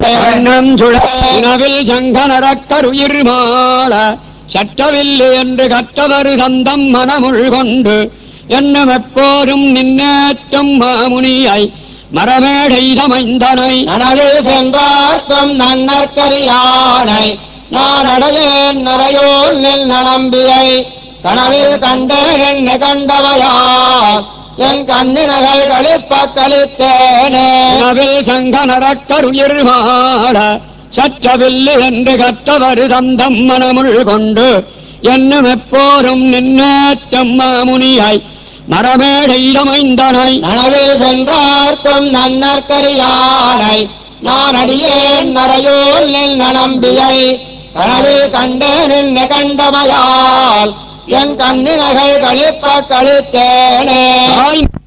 கண்ணம் சுழவில் சங்கனரக்கருயிர் மாள சட்டவில்லை என்று கற்றவர் தந்தம் மனமுள் கொண்டு என்னும் எப்போதும் நின்னேற்றம் மாமுனியை மரமேடை தமைந்தனை நனவு சென்றார்க்கும் நன்னற்கரியானை நான் அடையேன் நரையோல் நில் நம்பியை கனவில் கண்டேன் என்னை கண்டவையார் என் கண்ணினகள் களிப்ப கழித்தேனே கனவில் சங்கனரக்கருயிர் மாள சற்றவில்லை என்று கற்றவர் தந்தம் மனமுள் கொண்டு என்னும் எப்போதும் நின்னேற்றம் மாமுனியை மரமேடை தமைந்தனை நனவில் சென்றார்க்கும் நன்னற்கரியானை நான் அடியேன் நரையோல் நில் நம்பியை கனவில் கண்டேன் என்னை கண்டமையால் என் கண்ணினகள் களிப்ப கழித்தேனே தாய்